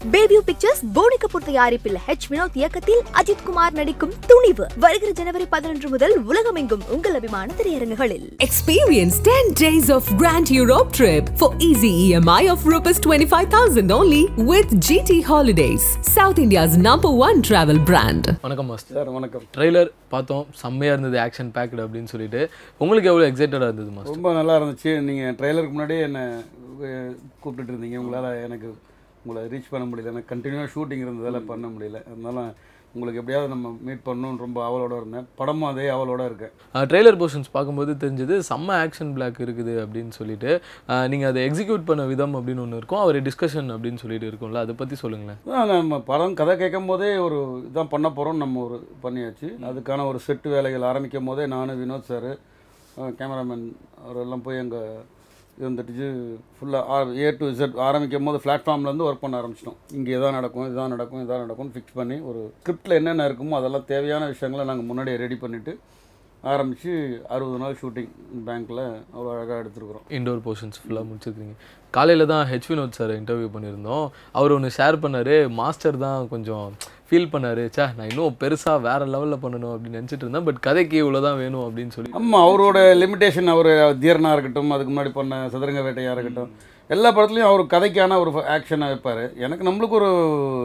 பேபியூ pictures Fani Kapoor தயாரிப்பில் H Vinod இயக்கத்தில் அஜித் குமார் நடிக்கும் துணிவு வருகிற ஜனவரி பதினொன்று முதல் உலகமெங்கும் உங்கள் அபிமான திரையரங்குகளில் Experience 10 days of Grand Europe trip for easy EMI of Rs 25,000 only with GT Holidays, South India's number one travel brand. வணக்கம் மாஸ்டர் சார் வணக்கம் ட்ரெய்லர் பார்த்தோம் செம்மையாக இருந்தது ஆக்ஷன் பேக்டு அப்படின்னு சொல்லிட்டு உங்களுக்கு எவ்வளோ எக்ஸைட்டடாக இருந்தது மாஸ்டர் ரொம்ப நல்லா இருந்துச்சு நீங்கள் ட்ரெய்லருக்கு முன்னாடியே என்னை அஹ், கூப்பிட்டுட்டு இருந்தீங்க உங்களால் எனக்கு உங்களை ரீச் பண்ண முடியல எனக்கு கண்டினியூவாக ஷூட்டிங் இருந்ததால் பண்ண முடியல அதனால உங்களுக்கு எப்படியாவது நம்ம மீட் பண்ணணும்னு ரொம்ப ஆவலோட இருந்தேன் படமும் அதே ஆவலோட இருக்கேன் ட்ரெய்லர் போர்ஷன்ஸ் பார்க்கும்போது தெரிஞ்சது செம்ம ஆக்ஷன் பிளாக் இருக்குது அப்படின்னு சொல்லிட்டு நீங்கள் அதை எக்ஸிக்யூட் பண்ண விதம் அப்படின்னு ஒன்று இருக்கும் அவர் டிஸ்கஷன் அப்படின்னு சொல்லிட்டு இருக்கும்ல அதை பற்றி சொல்லுங்களேன் அதான் நம்ம படம் கதை கேட்கும் போதே ஒரு இதான் பண்ண போகிறோம் நம்ம ஒரு பண்ணியாச்சு அதுக்கான ஒரு செட்டு வேலைகள் ஆரம்பிக்கும் போதே நான் வினோத் சார் கேமராமேன் அவரெல்லாம் போய் அங்கே இருந்துட்டு ஃபுல்லாக ஏ டு இசட் ஆரம்பிக்கும் போது பிளாட்ஃபார்ம்லேருந்து ஒர்க் பண்ண ஆரம்பிச்சிட்டோம் இங்கே இதான் நடக்கும் இதான் நடக்கும் இதான் நடக்கும்னு ஃபிக்ஸ் பண்ணி ஒரு ஸ்கிரிப்டில் என்னென்ன இருக்குமோ அதெல்லாம் தேவையான விஷயங்களை நாங்கள் முன்னாடியே ரெடி பண்ணிவிட்டு ஆரம்பித்து அறுபது நாள் ஷூட்டிங் பேங்க்கில் அவ்வளோ அழகாக எடுத்துருக்குறோம் இண்டோர் போர்ஷன்ஸ் ஃபுல்லாக முடிச்சிருக்கீங்க காலையில் தான் ஹெச் வினோத் சார் இன்டர்வியூ பண்ணியிருந்தோம் அவர் ஒன்று ஷேர் பண்ணார் மாஸ்டர் தான் கொஞ்சம் ஃபீல் பண்ணார் சே நான் இன்னும் பெருசாக வேறு லெவலில் பண்ணணும் அப்படின்னு நினச்சிட்டு இருந்தேன் பட் கதைக்கு இவ்வளோ தான் வேணும் அப்படின்னு சொல்லி ஆமாம் அவரோட லிமிட்டேஷன் அவர் தீரனாக இருக்கட்டும் அதுக்கு முன்னாடி பண்ண சதுரங்க வேட்டையாக இருக்கட்டும் எல்லா படத்துலையும் அவர் கதைக்கான ஒரு ஆக்ஷனை வைப்பார் எனக்கு நம்மளுக்கு ஒரு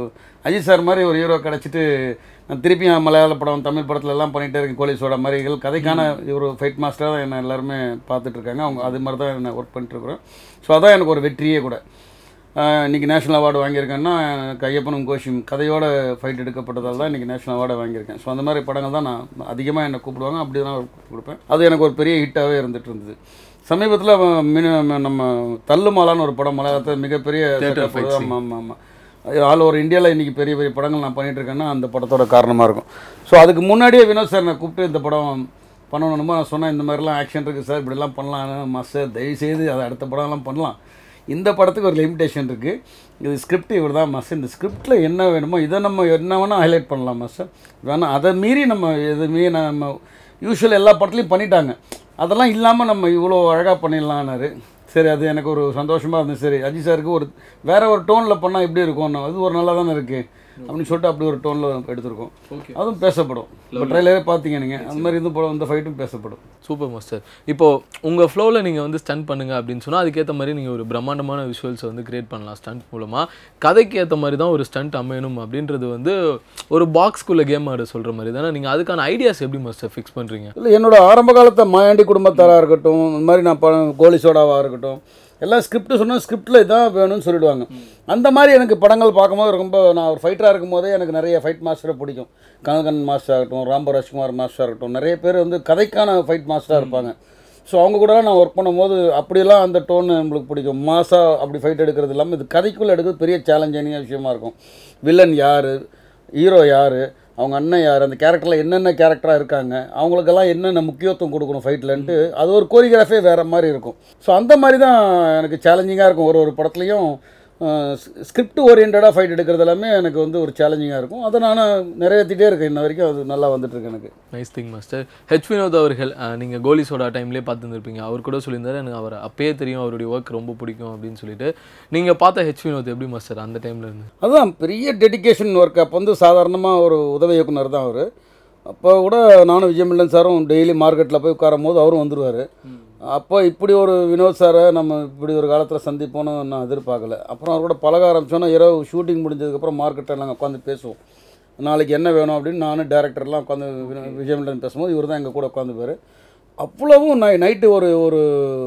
அஜித் சார் மாதிரி ஒரு ஹீரோ கிடச்சிட்டு நான் திருப்பியும் மலையாள படம் தமிழ் படத்துல எல்லாம் பண்ணிகிட்டே இருக்கேன் கோலிஸோட மாதிரிகள் கதைக்கான ஒரு ஃபைட் மாஸ்டராக தான் என்ன எல்லாருமே பார்த்துட்டு இருக்காங்க அவங்க அது மாதிரி தான் என்ன ஒர்க் பண்ணிட்டுருக்குறோம் ஸோ அதான் எனக்கு ஒரு வெற்றியே கூட ஆஹ் இன்னைக்கு நேஷனல் அவார்டு வாங்கியிருக்கேன்னா எனக்கு ஐயப்பனும் கோஷியும் கதையோட ஃபைட் எடுக்கப்பட்டதால் தான் இன்றைக்கி நேஷனல் அவார்டை வாங்கியிருக்கேன் ஸோ அந்த மாதிரி படங்கள் தான் நான் அதிகமாக என்னை கூப்பிடுவாங்க அப்படி தான் கொடுப்பேன் அது எனக்கு ஒரு பெரிய ஹிட்டாகவே இருந்துட்டு இருந்தது சமீபத்தில் மினிமம் நம்ம தள்ளுமாலான்னு ஒரு படம் மலையாளத்தில் மிகப்பெரிய Theatre fight scene. ஆமாம் ஆமாம் ஆமாம் ஆல் ஓவர் இந்தியாவில் இன்றைக்கி பெரிய பெரிய படங்கள் நான் பண்ணிட்டு இருக்கேன்னா அந்த படத்தோட காரணமாக இருக்கும் ஸோ அதுக்கு முன்னாடியே வினோத் சார் நான் கூப்பிட்டு இந்த படம் பண்ணணுமோ நான் சொன்னேன் இந்த மாதிரிலாம் ஆக்ஷன் இருக்குது சார் இப்படிலாம் பண்ணலாம் மாஸ்டர் தயவுசெய்து அதை அடுத்த படம்லாம் பண்ணலாம் இந்த படத்துக்கு ஒரு லிமிடேஷன் இருக்குது இது ஸ்கிரிப்ட் இவர் தான் மாஸ்டர் இந்த ஸ்கிரிப்டில் என்ன வேணுமோ இதை நம்ம என்ன வேணால் ஹைலைட் பண்ணலாம் மாஸ்டர் வேணால் அதை மீறி நம்ம எதுவுமே நம்ம யூஸ்வல் எல்லா படத்துலையும் பண்ணிட்டாங்க அதெல்லாம் இல்லாமல் நம்ம இவ்வளோ அழகாக பண்ணிடலான்னாரு சரி அது எனக்கு ஒரு சந்தோஷமாக இருந்துச்சு சரி அஜித் சாருக்கு ஒரு வேற ஒரு டோனில் பண்ணால் எப்படி இருக்கும் அது ஒரு நல்லா தானே இருக்குது அப்படின்னு சொல்லிட்டு அப்படி ஒரு டோனில் எடுத்திருக்கோம் Okay. அதுவும் பேசப்படும் இப்போ ட்ரெயிலரே பார்த்தீங்க நீங்கள் அந்த மாதிரி இது படம் இந்த ஃபைட்டும் பேசப்படும் சூப்பர் மாஸ்டர் இப்போ உங்கள் ஃப்ளோவில் நீங்கள் வந்து ஸ்டண்ட் பண்ணுங்க அப்படின்னு சொன்னால் அதுக்கேற்ற மாதிரி நீங்கள் ஒரு பிரம்மாண்டமான விஷுவல்ஸை வந்து கிரியேட் பண்ணலாம் ஸ்டண்ட் மூலமாக கதைக்கு ஏற்ற மாதிரி தான் ஒரு ஸ்டண்ட் அமையணும் அப்படின்றது வந்து ஒரு பாக்ஸ்குள்ளே கேம் ஆட சொல்கிற மாதிரி தானே நீங்கள் அதுக்கான ஐடியாஸ் எப்படி மாஸ்டர் ஃபிக்ஸ் பண்ணுறீங்க இல்லை என்னோட ஆரம்ப காலத்தை மாயாண்டி குடும்பத்தாராக இருக்கட்டும் இந்த மாதிரி நான் ப கோலி சோடாவாக இருக்கட்டும் எல்லாம் ஸ்கிரிப்ட் சொன்னால் ஸ்கிரிப்டில் இதான் வேணும்னு சொல்லிடுவாங்க அந்த மாதிரி எனக்கு படங்கள் பார்க்கும்போது ரொம்ப நான் ஒரு ஃபைட்டராக இருக்கும் போதே எனக்கு நிறைய ஃபைட் மாஸ்டரை பிடிக்கும் கனகன் மாஸ்டர் ஆகட்டும் ராம்ப ராஜ்குமார் மாஸ்டர் ஆகட்டும் நிறைய பேர் வந்து கதைக்கான ஃபைட் மாஸ்டராக இருப்பாங்க ஸோ அவங்க கூட நான் ஒர்க் பண்ணும்போது அப்படியெல்லாம் அந்த டோன் நம்மளுக்கு பிடிக்கும் மாசா அப்படி ஃபைட் எடுக்கிறது இல்லாமல் இது கதைக்குள்ளே எடுக்கிறது பெரிய சேலஞ்சிங்கான விஷயமா இருக்கும் வில்லன் யார் ஹீரோ யார் அவங்க அண்ணன் யார் அந்த கேரக்டரில் என்னென்ன கேரக்டராக இருக்காங்க அவங்களுக்கெல்லாம் என்னென்ன முக்கியத்துவம் கொடுக்கணும் ஃபைட்லன்ட்டு அது ஒரு கோரியோகிராஃபே வேறு மாதிரி இருக்கும் ஸோ அந்த மாதிரி தான் எனக்கு சேலஞ்சிங்காக இருக்கும் ஒரு ஒரு படத்துலையும் ஸ்கிரிப்ட் ஓரியன்டாக ஃபைட் எடுக்கிறது எல்லாமே எனக்கு வந்து ஒரு சேலஞ்சிங்காக இருக்கும் அதை நான் நிறைவேற்றிட்டே இருக்கேன் இன்ன வரைக்கும் அது நல்லா வந்துட்டு இருக்கு எனக்கு nice thing master H Vinoth அவர்கள் நீங்கள் கோலி சோடா டைம்லேயே பார்த்துருந்துருப்பீங்க அவர் கூட சொல்லியிருந்தாரு எனக்கு அவர் அப்பயே தெரியும் அவருடைய ஒர்க் ரொம்ப பிடிக்கும் அப்படின்னு சொல்லிட்டு நீங்கள் பார்த்த ஹெச் வினோத் எப்படி மாஸ்டர் அந்த டைமில் இருந்து அதுதான் பெரிய டெடிகேஷன் ஒர்க் அப்போ வந்து சாதாரணமாக ஒரு உதவி இயக்குனர் தான் அவர் அப்போ கூட நானும் விஜயமில்லன் சாரும் டெய்லி மார்க்கெட்டில் போய் உட்காரும் போது அவரும் வந்துடுவார் அப்போ இப்படி ஒரு வினோத் சாரை நம்ம இப்படி ஒரு காலத்தில் சந்திப்போன்னு நான் எதிர்பார்க்கல அப்புறம் அவர் கூட பழக ஆரம்பிச்சோன்னா இரவு ஷூட்டிங் முடிஞ்சதுக்கப்புறம் மார்க்கெட்டில் நாங்கள் உட்காந்து பேசுவோம் நாளைக்கு என்ன வேணும் அப்படின்னு நானும் டேரக்டர்லாம் உட்காந்து விஜயமில்லன் பேசும்போது இவர் தான் எங்கள் கூட உட்காந்துப்பார் அவ்வளவும் நை நைட்டு ஒரு ஒரு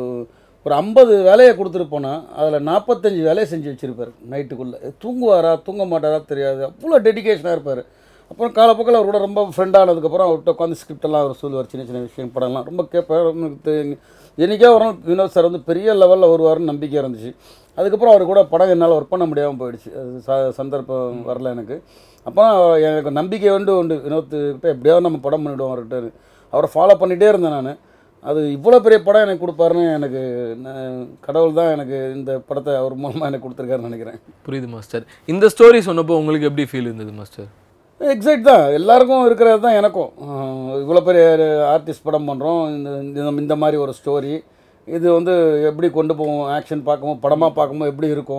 ஒரு ஐம்பது வேலையை கொடுத்துட்டு போனால் அதில் நாற்பத்தஞ்சு வேலையை செஞ்சு வச்சுருப்பார் நைட்டுக்குள்ளே தூங்குவாரா தூங்க மாட்டாரா தெரியாது அவ்வளோ டெடிகேஷனாக இருப்பார் அப்புறம் காலப்போக்கில் அவர் கூட ரொம்ப ஃப்ரெண்டானதுக்கப்புறம் அவர்கிட்ட உட்காந்து ஸ்கிரிப்ட் எல்லாம் அவர் சொல்லுவார் சின்ன சின்ன விஷயம் படம்லாம் ரொம்ப கேட்பார் எனக்கு தெ- என்னைக்கே ஒரு நாள் வினோத் சார் வந்து பெரிய லெவலில் வருவார்னு நம்பிக்கை இருந்துச்சு அதுக்கப்புறம் அவர் கூட படம் என்னால் ஒர்க் பண்ண முடியாமல் போயிடுச்சு அது ச சந்தர்ப்பம் வரல எனக்கு அப்போ எனக்கு நம்பிக்கை வந்து உண்டு வினோத் கிட்ட எப்படியாவது நம்ம படம் பண்ணிவிடுவோம் அவர்கிட்ட அவரை ஃபாலோ பண்ணிகிட்டே இருந்தேன் நான் அது இவ்வளோ பெரிய படம் எனக்கு கொடுப்பாருன்னு எனக்கு நான் கடவுள் தான் எனக்கு இந்த படத்தை அவர் மூலமாக எனக்கு கொடுத்துருக்காருன்னு நினைக்கிறேன் புரியுது மாஸ்டர் இந்த ஸ்டோரி சொன்னப்போ உங்களுக்கு எப்படி ஃபீல் இருந்தது மாஸ்டர் எக்ஸைட் தான் எல்லாருக்கும் இருக்கிறது தான் எனக்கும் இவ்வளோ பெரிய ஆர்டிஸ்ட் படம் பண்ணுறோம் இந்த இந்த- இந்த மாதிரி ஒரு ஸ்டோரி இது வந்து எப்படி கொண்டு போவோம் ஆக்ஷன் பார்க்கும்போது படமாக பார்க்கும்போது எப்படி இருக்கும்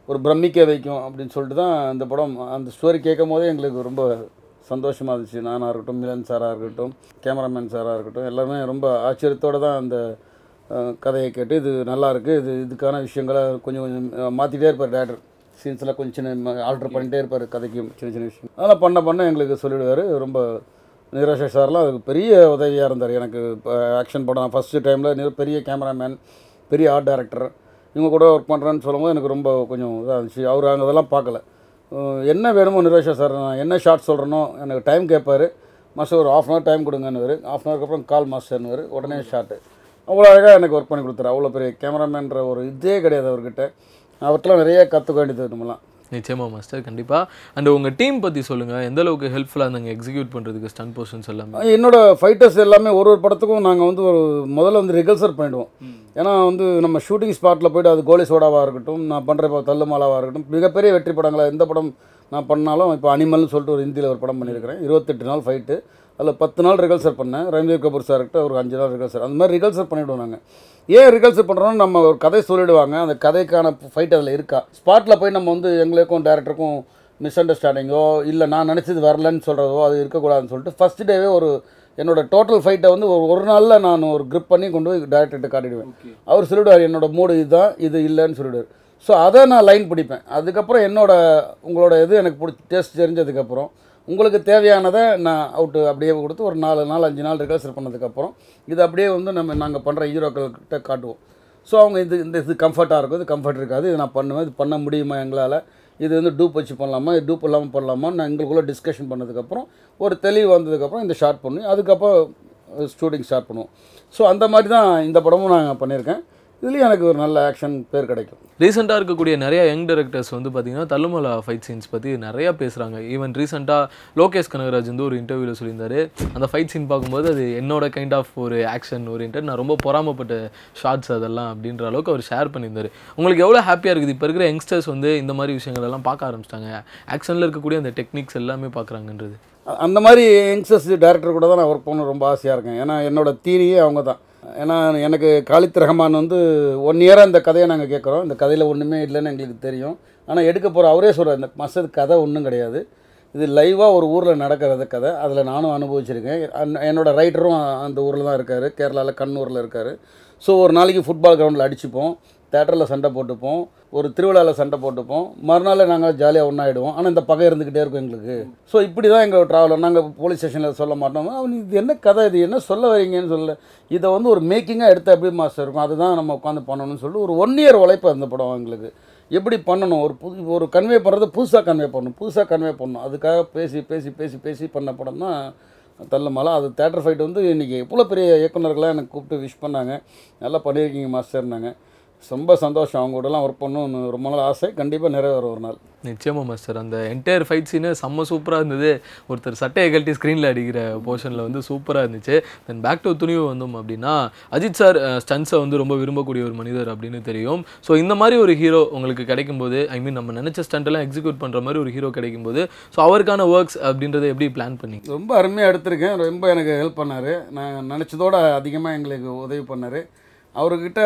ஒரு பிரமிக்க வைக்கும் அப்படின்னு சொல்லிட்டு தான் இந்த படம் அந்த ஸ்டோரி கேட்கும் போதே எங்களுக்கு ரொம்ப சந்தோஷமாக இருந்துச்சு நானாக இருக்கட்டும் மிலன் சாராக இருக்கட்டும் கேமராமேன் சாராக இருக்கட்டும் எல்லாருமே ரொம்ப ஆச்சரியத்தோடு தான் அந்த அஹ், கதையை கேட்டு இது நல்லா இருக்கு இது இதுக்கான விஷயங்களை கொஞ்சம் கொஞ்சம் மாற்றிட்டே இருப்பார் டேரக்டர் சீன்ஸில் கொஞ்சம் சின்ன ஆல்ட்ரு பண்ணிட்டே இருப்பார் கதைக்கும் சின்ன சின்ன விஷயம் அதெல்லாம் பண்ண பண்ண எங்களுக்கு சொல்லிடுவார் ரொம்ப நிராஷா சார்லாம் அதுக்கு பெரிய உதவியாக இருந்தார் எனக்கு இப்போ ஆக்ஷன் படம் ஃபஸ்ட்டு டைமில் பெரிய கேமராமேன் பெரிய ஆர்ட் டைரக்டர் இவங்க கூட ஒர்க் பண்ணுறேன்னு சொல்லும்போது எனக்கு ரொம்ப கொஞ்சம் இதாக இருந்துச்சு அவர் அங்கே அதெல்லாம் பார்க்கல அஹ் என்ன வேணுமோ நிராஷா சார் நான் என்ன ஷார்ட் சொல்கிறேனோ எனக்கு டைம் கேட்பார் மாஸ்டர் ஒரு ஆஃப் அன் ஹவர் டைம் கொடுங்கன்னுவார் ஆஃப் அன் ஹவருக்கு அப்புறம் கால் மாஸ்டர்னுவார் உடனே ஷார்ட்டு அவ்வளோ அழகாக எனக்கு ஒர்க் பண்ணி கொடுத்தாரு அவ்வளோ பெரிய கேமராமேன்ற ஒரு இதே கிடையாது அவர்கிட்ட அவர்கிட்டலாம் நிறைய கற்றுக்க வேண்டியது நம்மலாம் நிச்சயமா மாஸ்டர் கண்டிப்பா அண்ட் உங்க டீம் பத்தி சொல்லுங்க எந்த அளவுக்கு ஹெல்ப்ஃபுல்லாக இருந்தாங்க எக்ஸிக்யூட் பண்றதுக்கு ஸ்டன் போர்ஷன்ஸ் எல்லாமே என்னோட ஃபைட்டர்ஸ் எல்லாமே ஒரு ஒரு படத்துக்கும் நாங்கள் வந்து ஒரு முதல்ல வந்து ரிகல்சர் பண்ணிடுவோம் ஏன்னா வந்து நம்ம ஷூட்டிங் ஸ்பாட்டில் போயிட்டு அது கோலி சோடாவாக இருக்கட்டும் நான் பண்ணுற இப்போ தள்ளுமாலாவாக இருக்கட்டும் மிகப்பெரிய வெற்றி படங்களை எந்த படம் நான் பண்ணாலும் இப்போ அனிமல்னு சொல்லிட்டு ஒரு ஹிந்தியில் ஒரு படம் பண்ணியிருக்கிறேன் இருபத்தெட்டு நாள் ஃபைட்டு அதில் பத்து நாள் ரிகல்சர் பண்ணேன் ரன்வீர் கபூர் சார்கிட்ட ஒரு அஞ்சு நாள் ரிகல்சர் அந்த மாதிரி ரிகல்சர் பண்ணிவிடுவோம் நாங்கள் ஏன் ரிகல்சர் பண்ணுறோம்னு நம்ம ஒரு கதை சொல்லிடுவாங்க அந்த கதைக்கான ஃபைட் அதில் இருக்கா ஸ்பாட்டில் போய் நம்ம வந்து எங்களுக்கும் டேரக்டருக்கும் மிஸ் அண்டர்ஸ்டாண்டிங்கோ இல்லை நான் நினச்சது வரலன்னு சொல்கிறதோ அது இருக்கக்கூடாதுன்னு சொல்லிட்டு ஃபஸ்ட் டேவே ஒரு என்னோட டோட்டல் ஃபைட்டை வந்து ஒரு ஒரு நாளில் நான் ஒரு grip பண்ணி கொண்டு போய் டேரக்டர்கிட்ட காட்டிடுவேன் அவர் சொல்லிவிடுவார் என்னோட மூடு இதுதான் இது இல்லைன்னு சொல்லிவிடுவார் ஸோ அதை நான் லைன் பிடிப்பேன் அதுக்கப்புறம் என்னோட உங்களோட இது எனக்கு பிடிச்சி டேஸ்ட் தெரிஞ்சதுக்கப்புறம் உங்களுக்கு தேவையானதை நான் அவுட்டு அப்படியே கொடுத்து ஒரு நாலு நாள் அஞ்சு நாள் ரிகர்சல் பண்ணதுக்கப்புறம் இது அப்படியே வந்து நம்ம நாங்கள் பண்ணுற ஹீரோக்கள்கிட்ட காட்டுவோம் ஸோ அவங்க இது இந்த இது கம்ஃபர்ட்டாக இருக்கும் இது கம்ஃபர்ட் இருக்காது இது நான் பண்ணுவேன் இது பண்ண முடியுமா எங்களால் இது வந்து டூப் வச்சு பண்ணலாமா இது டூப் இல்லாமல் பண்ணலாமா நான் எங்களுக்குள்ளே டிஸ்கஷன் பண்ணதுக்கப்புறம் ஒரு தெளிவு வந்ததுக்கப்புறம் இந்த ஷார்ட் பண்ணி அதுக்கப்புறம் ஷூட்டிங் ஸ்டார்ட் பண்ணுவோம் ஸோ அந்த மாதிரி தான் இந்த படமும் நான் பண்ணியிருக்கேன் இதுலேயும் எனக்கு ஒரு நல்ல ஆக்ஷன் பேர் கிடைக்கும் ரீசெண்டாக இருக்கக்கூடிய நிறைய யங் டைரக்டர்ஸ் வந்து பார்த்தீங்கன்னா தள்ளுமலா ஃபைட் சீன்ஸ் பற்றி நிறையா பேசுகிறாங்க ஈவன் ரீசெண்டாக லோகேஷ் கனகராஜ் வந்து ஒரு இன்டர்வியூவில் சொல்லியிருந்தாரு அந்த ஃபைட் சீன் பார்க்கும்போது அது என்னோட கைண்ட் ஆஃப் ஒரு ஆக்ஷன் ஓரியன்ட் நான் ரொம்ப பொறாமப்பட்ட ஷார்ட்ஸ் அதெல்லாம் அப்படின்ற அளவுக்கு அவர் ஷேர் பண்ணியிருந்தாரு உங்களுக்கு எவ்வளோ ஹாப்பியாக இருக்குது இப்போ இருக்கிற யங்ஸ்டர்ஸ் வந்து இந்த மாதிரி விஷயங்கள் எல்லாம் பார்க்க ஆரம்பிச்சிட்டாங்க ஆக்ஷனில் இருக்கக்கூடிய அந்த டெக்னிக்ஸ் எல்லாமே பார்க்குறாங்கன்றது அ- அந்த மாதிரி யங்ஸ்டர்ஸ் டேரக்டர் கூட தான் நான் ஒர்க் பண்ண ரொம்ப ஆசையாக இருக்கேன் ஏன்னா என்னோட தீனியே அவங்க தான் ஏன்னா எனக்கு காலித் ரஹ்மான் வந்து ஒன் இயராக இந்த கதையை நாங்கள் கேட்குறோம் இந்த கதையில் ஒன்றுமே இல்லைன்னு எங்களுக்கு தெரியும் ஆனால் எடுக்க போகிற அவரே சொல்கிறார் இந்த மசது கதை ஒன்றும் கிடையாது இது லைவாக ஒரு ஊரில் நடக்கிறது கதை அதில் நானும் அனுபவிச்சிருக்கேன் அன்- என்னோட ரைட்டரும் அந்த ஊரில் தான் இருக்கார் கேரளாவில் கண்ணூரில் இருக்கார் ஸோ ஒரு நாளைக்கு ஃபுட்பால் கிரவுண்டில் அடிச்சுப்போம் தேட்டரில் சண்டை போட்டுப்போம் ஒரு திருவிழாவில் சண்டை போட்டுப்போம் மறுநாள் நாங்கள் ஜாலியாக ஒன்றாயிடுவோம் ஆனால் இந்த பகை இருந்துக்கிட்டே இருக்கும் எங்களுக்கு ஸோ இப்படி தான் எங்கள் ட்ராவலர் நாங்கள் போலீஸ் ஸ்டேஷனில் சொல்ல மாட்டோம் அவன் இது என்ன கதை இது என்ன சொல்ல வரீங்கன்னு சொல்ல இதை வந்து ஒரு மேக்கிங்காக எடுத்து எப்படி மாஸ்டர் இருக்கும் அதுதான் நம்ம உட்காந்து பண்ணணும்னு சொல்லிட்டு ஒரு ஒன் இயர் உழைப்பு அந்த படம் எங்களுக்கு எப்படி பண்ணணும் ஒரு புது ஒரு கன்வே பண்ணுறது புதுசாக கன்வே பண்ணணும் புதுசாக கன்வே பண்ணணும் அதுக்காக பேசி பேசி பேசி பேசி பண்ண படம் தான் தள்ளுமலை அது தேட்டர் ஃபைட் வந்து இன்றைக்கி எவ்வளோ பெரிய இயக்குனர்களாக எனக்கு கூப்பிட்டு விஷ் பண்ணாங்க நல்லா பண்ணியிருக்கீங்க மாஸ்டர்னாங்க ரொம்ப சந்தோஷம் அவங்க கூடலாம் ஒர்க் பண்ணணும்னு ரொம்ப நாள் ஆசை கண்டிப்பாக நிறைவேறும் ஒரு நாள் நிச்சயமா மாஸ்டர் அந்த என்டையர் ஃபைட் சீனு செம்ம சூப்பராக இருந்தது ஒருத்தர் சட்டையை கழட்டி ஸ்க்ரீனில் அடிக்கிற போர்ஷனில் வந்து சூப்பராக இருந்துச்சு தென் பேக் டு துணிவு வந்தோம் அப்படின்னா அஜித் சார் ஸ்டன்ஸை வந்து ரொம்ப விரும்பக்கூடிய ஒரு மனிதர் அப்படின்னு தெரியும் ஸோ இந்த மாதிரி ஒரு ஹீரோ உங்களுக்கு கிடைக்கும்போது ஐ மீன் நம்ம நினச்ச ஸ்டண்ட்டெல்லாம் எக்ஸிக்யூட் பண்ணுற மாதிரி ஒரு ஹீரோ கிடைக்கும்போது ஸோ அவருக்கான ஒர்க்ஸ் அப்படின்றத எப்படி பிளான் பண்ணி ரொம்ப அருமையாக எடுத்திருக்கேன் ரொம்ப எனக்கு ஹெல்ப் பண்ணார் நான் நினச்சதோட அதிகமாக எங்களுக்கு உதவி பண்ணார் அவர்கிட்ட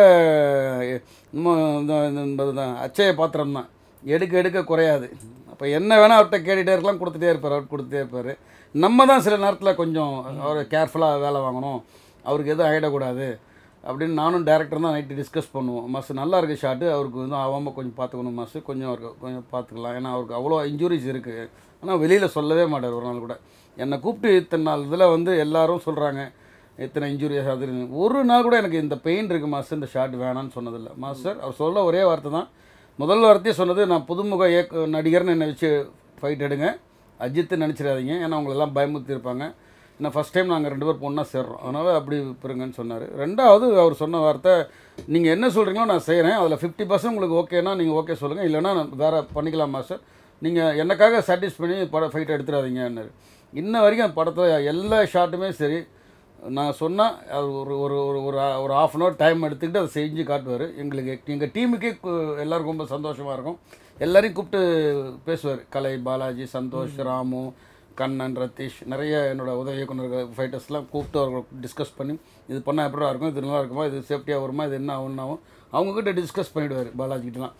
இன்னும் இந்த இந்த தான் அச்சய பாத்திரம் தான் எடுக்க எடுக்க குறையாது அப்போ என்ன வேணால் அவர்கிட்ட கேட்டுகிட்டே இருக்கலாம் கொடுத்துட்டே இருப்பார் அவர் கொடுத்துட்டே இருப்பார் நம்ம தான் சில நேரத்தில் கொஞ்சம் அவர் கேர்ஃபுல்லாக வேலை வாங்கணும் அவருக்கு எதுவும் ஆகிடக்கூடாது அப்படின்னு நானும் டேரக்டர் தான் நைட்டு டிஸ்கஸ் பண்ணுவோம் மாஸ்டர் நல்லா இருக்கு ஷாட்டு அவருக்கு வந்து ஆகாமல் கொஞ்சம் பார்த்துக்கணும் மாஸ்டர் கொஞ்சம் அவருக்கு கொஞ்சம் பார்த்துக்கலாம் ஏன்னா அவருக்கு அவ்வளோ இன்ஜுரிஸ் இருக்குது ஆனால் வெளியில் சொல்லவே மாட்டார் ஒரு நாள் கூட என்னை கூப்பிட்டு இத்தனை நாள் இதில் வந்து எல்லாரும் சொல்கிறாங்க எத்தனை இன்ஜுரிஸ் அது இருக்குன்னு. ஒரு நாள் கூட எனக்கு இந்த பெயின் இருக்குது மாஸ்டர் இந்த ஷாட் வேணான்னு சொன்னதில்லை மாஸ்டர் அவர் சொல்ல ஒரே வார்த்தை தான் முதல் வார்த்தையே சொன்னது நான் புதுமுக இயக்க நடிகர்னு என்னை வச்சு ஃபைட் எடுங்க அஜித்து நினச்சிடாதீங்க ஏன்னா அவங்களெல்லாம் பயமுறுத்தி இருப்பாங்க ஏன்னா ஃபஸ்ட் டைம் நாங்கள் ரெண்டு பேர் பொண்ணாக சேர்றோம் அதனால் அப்படி பெறுங்கன்னு சொன்னார் ரெண்டாவது அவர் சொன்ன வார்த்தை நீங்கள் என்ன சொல்கிறீங்களோ நான் செய்கிறேன் அதில் ஃபிஃப்டி பர்சன்ட் உங்களுக்கு ஓகேனா நீங்கள் ஓகே சொல்லுங்கள் இல்லைன்னா நான் வேறு பண்ணிக்கலாம் மாஸ்டர் நீங்கள் எனக்காக சாட்டிஸ் பண்ணி பட ஃபைட் எடுத்துடாதீங்கன்னாரு இன்ன வரைக்கும் அந்த படத்தில் எல்லா ஷாட்டுமே சரி நான் சொன்னால் அது ஒரு ஒரு ஒரு ஒரு ஒரு ஆஃப் அன் ஹவர் டைம் எடுத்துக்கிட்டு அதை செஞ்சு காட்டுவார் எங்களுக்கு எங்கள் டீமுக்கே கு- எல்லாருக்கும் ரொம்ப சந்தோஷமாக இருக்கும் எல்லாரையும் கூப்பிட்டு பேசுவார் கலை பாலாஜி சந்தோஷ் ராமு கண்ணன் ரத்தீஷ் நிறைய என்னோட உதவி இயக்குநர்கள் ஃபைட்டர்ஸ்லாம் கூப்பிட்டு அவர்கள் டிஸ்கஸ் பண்ணி இது பண்ணால் எப்படிடா இருக்கும் இது நல்லா இருக்குமா இது சேஃப்டியாக வருமா இது என்ன ஆகும் என்ன ஆகும் அவங்கக்கிட்ட டிஸ்கஸ் பண்ணிவிடுவார் பாலாஜிக்கிட்டலாம்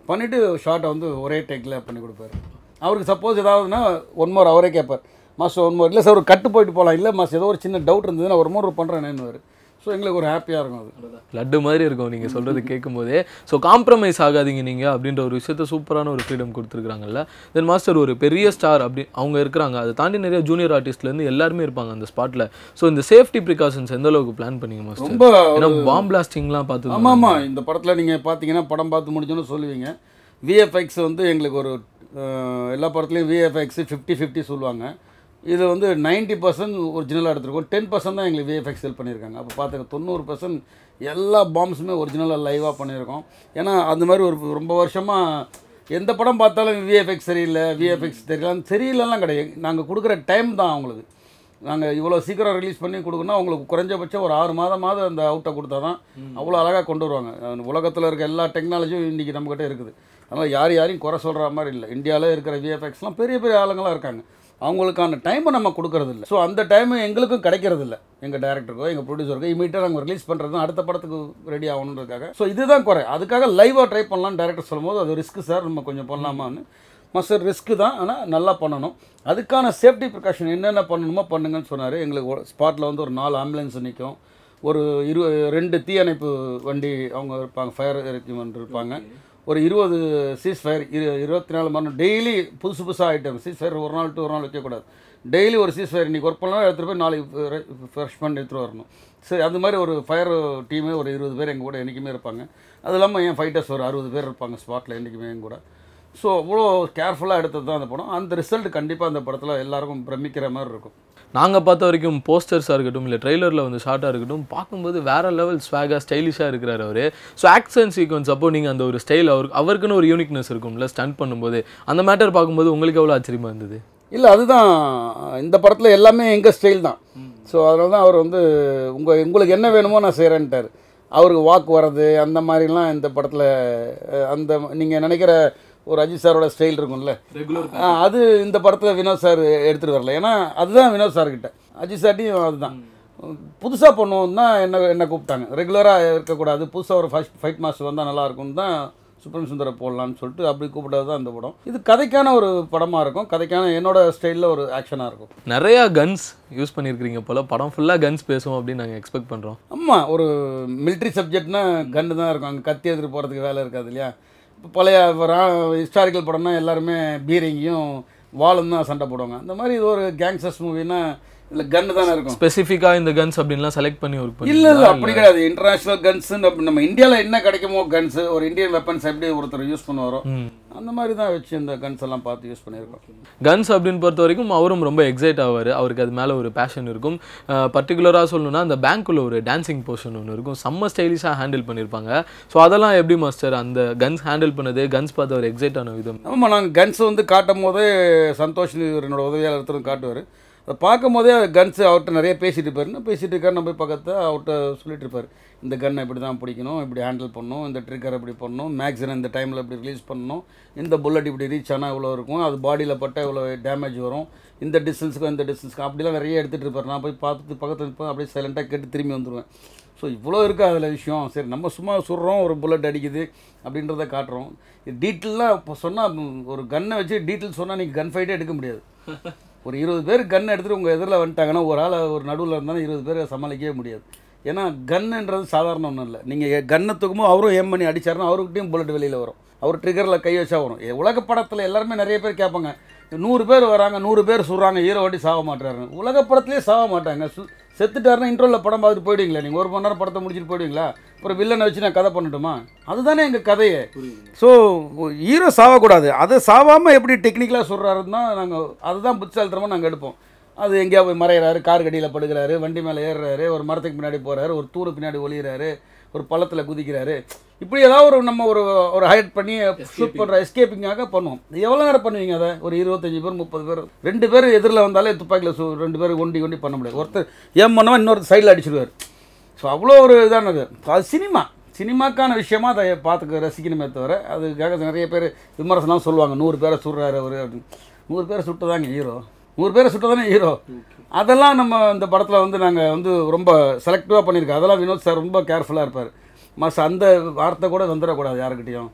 பண்ணிவிட்டு ஷார்ட்டை வந்து ஒரே டேக்கில் பண்ணி கொடுப்பாரு அவருக்கு சப்போஸ் ஏதாவதுன்னா ஒன் மோர் அவரே கேட்பார் மாஸ்டர் ஒன் மோர் இல்லை சார் ஒரு கட்டு போயிட்டு போகலாம் இல்லை மாஸ்டர் ஏதோ ஒரு சின்ன டவுட் இருந்ததுன்னா ஒரு மோர் பண்ணுறேன்னு ஸோ எங்களுக்கு ஒரு ஹாப்பியாக இருக்கும் அது லட்டு மாதிரி இருக்கும் நீங்கள் சொல்கிறது கேட்கும்போதே ஸோ காம்ப்ரமைஸ் ஆகாதீங்க நீங்கள் அப்படின்ற ஒரு விஷயத்த சூப்பரான ஒரு ஃப்ரீடம் கொடுத்துருக்காங்கல்ல தென் மாஸ்டர் ஒரு பெரிய ஸ்டார் அப்படி அவங்க இருக்கிறாங்க அதை தாண்டி நிறைய ஜூனியர் ஆர்டிஸ்ட்லேருந்து எல்லாருமே இருப்பாங்க அந்த ஸ்பாட்டில் ஸோ இந்த சேஃப்டி ப்ரிகாஷன்ஸ் எந்த அளவுக்கு பிளான் பண்ணீங்க மாஸ்டர் ரொம்ப ஏன்னா பாம் பிளாஸ்டிங்லாம் பார்த்து ஆமாம் ஆமாம் இந்த படத்தில் நீங்கள் பார்த்தீங்கன்னா படம் பார்த்து முடிஞ்சோன்னு சொல்லுவீங்க விஎஃப்எக்ஸ் வந்து எங்களுக்கு ஒரு அஹ், எல்லா படத்துலையும் விஎஃப்எக்ஸ் ஃபிஃப்டி ஃபிஃப்டி சொல்லுவாங்க இது வந்து நைன்ட்டி பர்சன்ட் ஒரிஜினலாக எடுத்திருக்கோம் டென் பர்சன்ட் தான் எங்களுக்கு விஎஃப்எக்ஸ் ஹெல்ப் பண்ணியிருக்காங்க அப்போ பார்த்துக்க தொண்ணூறு பர்சன்ட் எல்லா பாம்ஸுமே ஒரிஜினலாக லைவாக பண்ணியிருக்கோம் ஏன்னா அந்த மாதிரி ஒரு ரொம்ப வருஷமாக எந்த படம் பார்த்தாலும் விஎஃப்எக்ஸ் சரியில்லை விஎஃப்எக்ஸ் தெரியல சரியில்லைலாம் கிடையாது நாங்கள் கொடுக்குற டைம் தான் அவங்களுக்கு நாங்கள் இவ்வளோ சீக்கிரம் ரிலீஸ் பண்ணி கொடுக்கணும் அவங்களுக்கு குறைஞ்சபட்சம் ஒரு ஆறு மாதமாவது அந்த அவுட்டை கொடுத்தா தான் அவ்வளோ அழகாக கொண்டு வருவாங்க உலகத்தில் இருக்க எல்லா டெக்னாலஜியும் இன்றைக்கி நம்மக்கிட்ட இருக்குது அதனால் யார் யாரையும் குறை சொல்கிற மாதிரி இல்லை இந்தியாவில் இருக்கிற விஎஃப்எக்ஸ்லாம் பெரிய பெரிய ஆளுங்களாம் இருக்காங்க அவங்களுக்கான டைமை நம்ம கொடுக்கறது இல்லை ஸோ அந்த டைம் எங்களுக்கும் கிடைக்கிறது இல்லை எங்கள் டேரக்டருக்கோ எங்கள் ப்ரொடியூசருக்கோ இமீடியட்டாக நாங்கள் ரிலீஸ் பண்ணுறது தான் அடுத்த படத்துக்கு ரெடி ஆகணுன்றதுக்காக ஸோ இதுதான் குறை அதுக்காக லைவாக ட்ரை பண்ணலாம்னு டேரக்டர் சொல்லும்போது அது ரிஸ்க் சார் நம்ம கொஞ்சம் பண்ணலாமான்னு மஸ்டர் ரிஸ்க்கு தான் ஆனால் நல்லா பண்ணணும் அதுக்கான சேஃப்டி ப்ரிகாஷன் என்னென்ன பண்ணணுமோ பண்ணுங்கன்னு சொன்னார் எங்களுக்கு ஸ்பாட்டில் வந்து ஒரு நாலு ஆம்புலன்ஸ் நிற்கும் ஒரு இரு ரெண்டு தீயணைப்பு வண்டி அவங்க இருப்பாங்க ஃபயர் எரிக்குமெண்ட் இருப்பாங்க ஒரு இருபது சீஸ் ஃபயர் இரு இருபத்தி நாலு மணி நேரம் டெய்லி புதுசு புதுசாக ஐட்டம் சீஸ் ஃபயர் ஒரு நாள் டு ஒரு நாள் வைக்கக்கூடாது டெய்லி ஒரு சீஸ் ஃபயர் இன்றைக்கி ஒர்க் பண்ணலாம் எடுத்துகிட்டு போய் நாளைக்கு ஃப்ரெஷ் பண்ணி எடுத்துகிட்டு வரணும் சரி அது மாதிரி ஒரு ஃபயர் டீமே ஒரு இருபது பேர் எங்கள் கூட என்றைக்குமே இருப்பாங்க அது இல்லாமல் என் ஃபைட்டர்ஸ் ஒரு அறுபது பேர் இருப்பாங்க ஸ்பாட்டில் என்றைக்குமே என் கூட ஸோ அவ்வளோ கேர்ஃபுல்லாக எடுத்தது தான் அந்த படம் அந்த ரிசல்ட் கண்டிப்பாக அந்த படத்தில் எல்லாருக்கும் பிரமிக்கிற மாதிரி இருக்கும் நாங்கள் பார்த்த வரைக்கும் போஸ்டர்ஸாக இருக்கட்டும் இல்லை ட்ரெய்லரில் வந்து ஷார்ட்டாக இருக்கட்டும் பார்க்கும்போது வேற லெவல் ஸ்வாகாக ஸ்டைலிஷாக இருக்கிறாரு அவர் ஸோ ஆக்ஷன் சீக்வன்ஸ் அப்போ நீங்கள் அந்த ஒரு ஸ்டைல் அவருக்கு அவருக்குன்னு ஒரு யூனிக்னஸ் இருக்கும்ல ஸ்டண்ட் பண்ணும்போது அந்த மேட்டர் பார்க்கும்போது உங்களுக்கு எவ்வளோ ஆச்சரியமா இருந்தது இல்லை அதுதான் இந்த படத்தில் எல்லாமே எங்கள் ஸ்டைல் தான் ஸோ அதனால தான் அவர் வந்து உங்கள் உங்களுக்கு என்ன வேணுமோ நான் செய்கிறேன்ட்டார் அவருக்கு வாக் வர்றது அந்த மாதிரிலாம் இந்த படத்தில் அந்த நீங்கள் நினைக்கிற ஒரு அஜித் சாரோட ஸ்டைல் இருக்கும்ல ஆ, அது இந்த படத்தில் வினோத் சார் எடுத்துகிட்டு வரல ஏன்னா அதுதான் வினோத் சார்கிட்ட அஜித் சார்ட்டையும் அதுதான் புதுசாக பண்ணுவோம் தான் என்ன என்ன கூப்பிட்டாங்க ரெகுலராக இருக்கக்கூடாது புதுசாக ஒரு ஃபஸ்ட் ஃபைட் மாஸ்டர் வந்தால் நல்லா இருக்கும்னு தான் சுப்ரீம் சுந்தர போடலான்னு சொல்லிட்டு அப்படி கூப்பிட்டது தான் இந்த படம் இது கதைக்கான ஒரு படமாக இருக்கும் கதைக்கான என்னோட ஸ்டைலில் ஒரு ஆக்ஷனாக இருக்கும் நிறையா கன்ஸ் யூஸ் பண்ணியிருக்கிறீங்க போல் படம் ஃபுல்லாக கன்ஸ் பேசும் அப்படின்னு நாங்கள் எக்ஸ்பெக்ட் பண்ணுறோம் ஆமாம் ஒரு மிலிட்ரி சப்ஜெக்ட்னா கன்று தான் இருக்கும் அங்கே கத்தி எடுத்துகிட்டு போகிறதுக்கு வேலை இருக்காது இல்லையா இப்போ பழைய ஹிஸ்டாரிக்கல் படம்னா எல்லாருமே பீரிங்கையும் வாளும் தான் சண்டை போடுவாங்க அந்த மாதிரி இது ஒரு கேங்ஸ்டர்ஸ் மூவினா இதில் கன்று தானே இருக்கும் ஸ்பெசிஃபிக்காக இந்த கன்ஸ் அப்படின்லாம் செலக்ட் பண்ணி ஒர்க் பண்ணி இல்லை இல்லை அப்படி கிடையாது இன்டர்நேஷ்னல் கன்ஸுன்னு அப்படி நம்ம இந்தியாவில் என்ன கிடைக்குமோ கன்ஸ் ஒரு இந்தியன் வெப்பன்ஸ் எப்படி ஒருத்தர் யூஸ் பண்ணுவாரோ அந்த மாதிரி தான் வச்சு இந்த கன்ஸ் எல்லாம் பார்த்து யூஸ் பண்ணியிருக்கோம் கன்ஸ் அப்படின்னு பொறுத்த வரைக்கும் அவரும் ரொம்ப எக்ஸைட் ஆவார் அவருக்கு அது மேலே ஒரு பேஷன் இருக்கும் பர்டிகுலராக சொல்லணும்னா அந்த பேங்க்குள்ள ஒரு டான்சிங் போர்ஷன் ஒன்று இருக்கும் செம்ம ஸ்டைலிஷாக ஹேண்டில் பண்ணியிருப்பாங்க ஸோ அதெல்லாம் எப்படி மாஸ்டர் அந்த கன்ஸ் ஹேண்டில் பண்ணது கன்ஸ் பார்த்து அவர் எக்ஸைட் ஆன விதம் ஆமாம் நாங்கள் கன்ஸ் வந்து காட்டும் போதே சந்தோஷ் இவர் என்னோட உதவியாளர் ஒருத்தரும் காட்டுவார் அதை பார்க்கும் போதே கன்ஸ் அவர்கிட்ட நிறைய பேசிட்டு இருப்பாரு என்ன பேசிட்டு இருக்காரு நம்ம போய் பக்கத்தில் அவர்கிட்ட சொல்லிட்டு இருப்பார் இந்த கன்னை இப்படி தான் பிடிக்கணும் இப்படி ஹேண்டில் பண்ணணும் இந்த ட்ரிக்கர் இப்படி பண்ணணும் மேக்ஸின் இந்த டைமில் இப்படி ரிலீஸ் பண்ணணும் இந்த புல்லட் இப்படி ரீச் ஆனால் இவ்வளோ இருக்கும் அது பாடியில் பட்டால் இவ்வளோ டேமேஜ் வரும் இந்த டிஸ்டன்ஸுக்கும் இந்த டிஸ்டன்ஸ்க்கும் அப்படிலாம் நிறைய எடுத்துகிட்டு இருப்பார் நான் போய் பார்த்து பக்கத்தில் இருப்பேன் அப்படியே சைலண்ட்டாக கேட்டு திரும்பி வந்துடுவேன் ஸோ இவ்வளோ இருக்குது அதில் விஷயம் சரி நம்ம சும்மா சுடுறோம் ஒரு புல்லட் அடிக்குது அப்படின்றத காட்டுறோம் டீட்டெயிலாக இப்போ சொன்னால் ஒரு கன்னை வச்சு டீட்டெயில் சொன்னால் நீங்கள் கன் ஃபைட்டே எடுக்க முடியாது ஒரு இருபது பேர் கன் எடுத்துகிட்டு உங்கள் எதிரில் வந்துட்டாங்கன்னா ஒரு ஆள் ஒரு நடுவில் இருந்தாலும் இருபது பேரை சமாளிக்கவே முடியாது ஏன்னா கன்னுன்றது சாதாரண ஒன்றும் இல்லை நீங்கள் கன்னை தூக்கும்போது அவரும் ஏம் பண்ணி அடிச்சாருன்னா அவர்கிட்டையும் புல்லட் வெளியில் வரும் அவர் ட்ரிகரில் கை வச்சா வரும் எ- உலக படத்தில் எல்லாருமே நிறைய பேர் கேட்பாங்க நூறு பேர் வராங்க நூறு பேர் சுடுறாங்க ஹீரோ வாட்டி சாக மாட்டாரு உலக படத்துலேயே சாக மாட்டாங்க சு செத்துட்டாருன்னா இன்ட்ரோலில் படம் பார்த்துட்டு போயிடுவீங்களா நீங்கள் ஒரு மணி நேரம் படத்தை முடிச்சுட்டு போயிடுவீங்களா அப்புறம் வில்லனை வச்சு நான் கதை பண்ணட்டுமா அதுதானே எங்கள் கதையே ஸோ ஹீரோ சாவக்கூடாது அதை சாவாமல் எப்படி டெக்னிக்கலாக சொல்கிறாருன்னு தான் நாங்கள் அதுதான் புத்திசாலித்தனமாக நாங்கள் எடுப்போம் அது எங்கேயா போய் மறையிறாரு கார் கடியில் படுகிறாரு வண்டி மேலே ஏறுறாரு ஒரு மரத்துக்கு பின்னாடி போகிறாரு ஒரு தூரு பின்னாடி ஒளியிறாரு ஒரு பள்ளத்தில் குதிக்கிறாரு இப்படி ஏதாவது ஒரு நம்ம ஒரு ஒரு ஹைட் பண்ணி ஷூட் பண்ணுற எஸ்கேப்பிங்காக பண்ணுவோம் எவ்வளோ நேரம் பண்ணுவீங்க அதை ஒரு இருபத்தஞ்சி பேர் முப்பது பேர் ரெண்டு பேர் எதிரில் வந்தாலே துப்பாக்கியில் சு ரெண்டு பேர் ஒண்டி ஒண்டி பண்ண முடியாது ஒருத்தர் ஏன் பண்ணவன் இன்னொரு சைடில் அடிச்சிடுவார் ஸோ அவ்வளோ ஒரு இதானது அது சினிமா சினிமாக்கான விஷயமா அதை பார்த்துக்க ரசிக்கணுமே தவிர அதுக்காக நிறைய பேர் விமர்சனம் சொல்லுவாங்க நூறு பேரை சுடுறாரு அவர் அப்படின்னு நூறு பேரை சுட்டதாங்க ஹீரோ நூறு பேரை சுட்டதானே ஹீரோ அதெல்லாம் நம்ம இந்த படத்தில் வந்து நாங்கள் வந்து ரொம்ப செலக்டிவாக பண்ணியிருக்கோம் அதெல்லாம் வினோத் சார் ரொம்ப கேர்ஃபுல்லாக இருப்பார் மஸ் அந்த வார்த்தை கூட வந்துடக்கூடாது யாருக்கிட்டையும்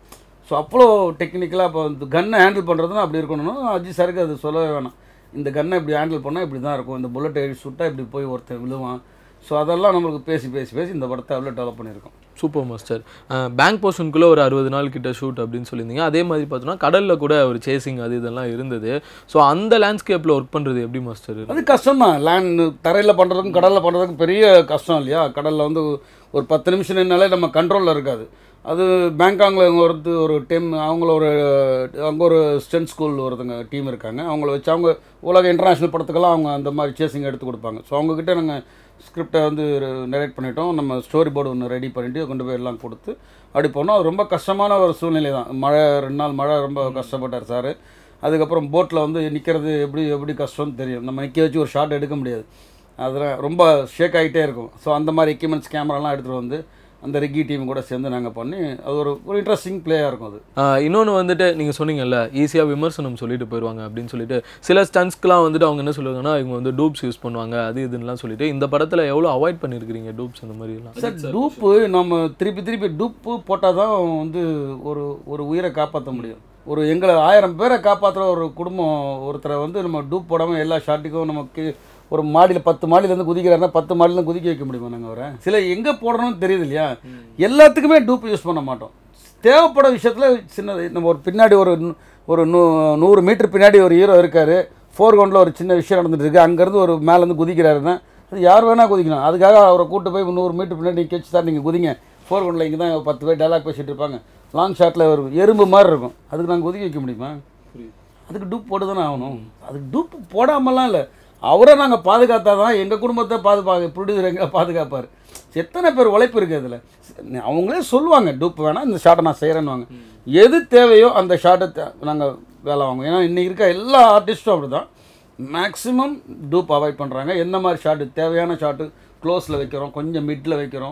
ஸோ அவ்வளோ டெக்னிக்கலாக இப்போ இந்த கன்னை ஹேண்டில் பண்ணுறதுனா அப்படி இருக்கணும்னா அஜித் சாருக்கு அது சொல்லவே வேணாம் இந்த கன்னை இப்படி ஹேண்டில் பண்ணால் இப்படி தான் இருக்கும் இந்த புல்லட் சுட்டால் இப்படி போய் ஒருத்தன் விழுவான் ஸோ அதெல்லாம் நம்மளுக்கு பேசி பேசி பேசி இந்த படத்தை அவ்வளோ டெவலப் பண்ணியிருக்கோம் சூப்பர் மாஸ்டர் பேங்க் போர்ஷனுக்குள்ளே ஒரு அறுபது நாள் கிட்ட ஷூட் அப்படின்னு சொல்லியிருந்தீங்க அதே மாதிரி பார்த்தோன்னா கடலில் கூட ஒரு சேசிங் அது இதெல்லாம் இருந்தது ஸோ அந்த லேண்ட்ஸ்கேப்பில் ஒர்க் பண்ணுறது எப்படி மாஸ்டர் அது கஷ்டம் தான் லேண்ட் தரையில் பண்ணுறதுக்கும் கடலில் பண்ணுறதுக்கும் பெரிய கஷ்டம் இல்லையா கடலில் வந்து ஒரு பத்து நிமிஷம் நின்னாலே நம்ம கண்ட்ரோலில் இருக்காது அது பேங்காங்கில் ஒருத்து ஒரு டீம் அவங்கள ஒரு அங்கே ஒரு ஸ்டென்ட் ஸ்கூல் ஒருத்தங்க டீம் இருக்காங்க அவங்கள வச்சு அவங்க உலக இன்டர்நேஷ்னல் படத்துக்கெல்லாம் அவங்க அந்த மாதிரி சேசிங் எடுத்து கொடுப்பாங்க ஸோ அவங்கக்கிட்ட நாங்கள் ஸ்கிரிப்டை வந்து நரேட் பண்ணிட்டோம் நம்ம ஸ்டோரி போர்டு ஒன்று ரெடி பண்ணிட்டு கொண்டு போய் எல்லாம் கொடுத்து அப்படி போனோம் அது ரொம்ப கஷ்டமான ஒரு சூழ்நிலை தான் மழை ரெண்டு நாள் மழை ரொம்ப கஷ்டப்பட்டார் சார் அதுக்கப்புறம் போட்டில் வந்து நிற்கிறது எப்படி எப்படி கஷ்டம்னு தெரியும் நம்ம நிற்க வச்சு ஒரு ஷாட் எடுக்க முடியாது அதில் ரொம்ப ஷேக் ஆகிட்டே இருக்கும் ஸோ அந்த மாதிரி எக்யூப்மெண்ட்ஸ் கேமராலாம் எடுத்துகிட்டு வந்து அந்த ரெக்கி டீம் கூட சேர்ந்து நாங்கள் பண்ணி அது ஒரு ஒரு இன்ட்ரெஸ்டிங் பிளேயாக இருக்கும் அது இன்னொன்று வந்துட்டு நீங்கள் சொன்னீங்கல்ல ஈஸியாக விமர்சனம் சொல்லிட்டு போயிடுவாங்க அப்படின்னு சொல்லிட்டு சில ஸ்டன்ஸ்க்குலாம் வந்துட்டு அவங்க என்ன சொல்லுவாங்கன்னா இவங்க வந்து டூப்ஸ் யூஸ் பண்ணுவாங்க அது இதுன்னுலாம் சொல்லிட்டு இந்த படத்தில் எவ்வளோ அவாய்ட் பண்ணியிருக்கிறீங்க டூப்ஸ் அந்த மாதிரிலாம் சார் டூப்பு நம்ம திருப்பி திருப்பி டூப்பு போட்டால் தான் வந்து ஒரு ஒரு உயிரை காப்பாற்ற முடியும் ஒரு எங்களை ஆயிரம் பேரை காப்பாற்றுற ஒரு குடும்பம் ஒருத்தரை வந்து நம்ம டூப் போடாமல் எல்லா ஷாட்டுக்கும் நமக்கு ஒரு மாடியில் பத்து மாடியிலேருந்து குதிக்கிறாருன்னா பத்து மாடியிலேருந்து குதிக்க வைக்க முடியுமா நாங்கள் அவரை சில எங்கே போடணும்னு தெரியுது இல்லையா எல்லாத்துக்குமே டூப் யூஸ் பண்ண மாட்டோம் தேவைப்பட விஷயத்தில் சின்ன நம்ம ஒரு பின்னாடி ஒரு நூ- ஒரு நூ நூறு மீட்டர் பின்னாடி ஒரு ஹீரோ இருக்கார் ஃபோர் கிரவுண்டில் ஒரு சின்ன விஷயம் நடந்துட்டு இருக்கு அங்கேருந்து ஒரு மேலேருந்து குதிக்கிறாருன்னா அது யார் வேணால் குதிக்கணும் அதுக்காக அவரை கூட்டு போய் நூறு மீட்டர் பின்னாடி நிற்க வச்சு சார் நீங்கள் குதிங்க ஃபோர் கிரவுண்டில் இங்கே தான் பத்து பேர் டைலாக் பேசிட்டு இருப்பாங்க லாங் ஷாட்டில் ஒரு எறும்பு மாதிரி இருக்கும் அதுக்கு நாங்கள் குதிக்க வைக்க முடியுமா அதுக்கு டூப் போட்டு தானே ஆகணும் அதுக்கு டூப் போடாமலாம் இல்லை அவரை நாங்கள் பாதுகாத்தா தான் எங்கள் குடும்பத்தை பாதுகாக்க ப்ரொடியூசர் எங்கே பாதுகாப்பார் எத்தனை பேர் உழைப்பு இருக்குது அதில் அவங்களே சொல்லுவாங்க டூப் வேணாம் இந்த ஷாட்டை நான் செய்கிறேன்னுவாங்க எது தேவையோ அந்த ஷாட்டை நாங்கள் வேலை வாங்குவோம் ஏன்னா இன்றைக்கி இருக்க எல்லா ஆர்டிஸ்ட்டும் அப்படி தான் மேக்ஸிமம் டூப் அவாய்ட் பண்ணுறாங்க எந்த மாதிரி ஷாட்டு தேவையான ஷாட்டு க்ளோஸில் வைக்கிறோம் கொஞ்சம் மிட்டில் வைக்கிறோம்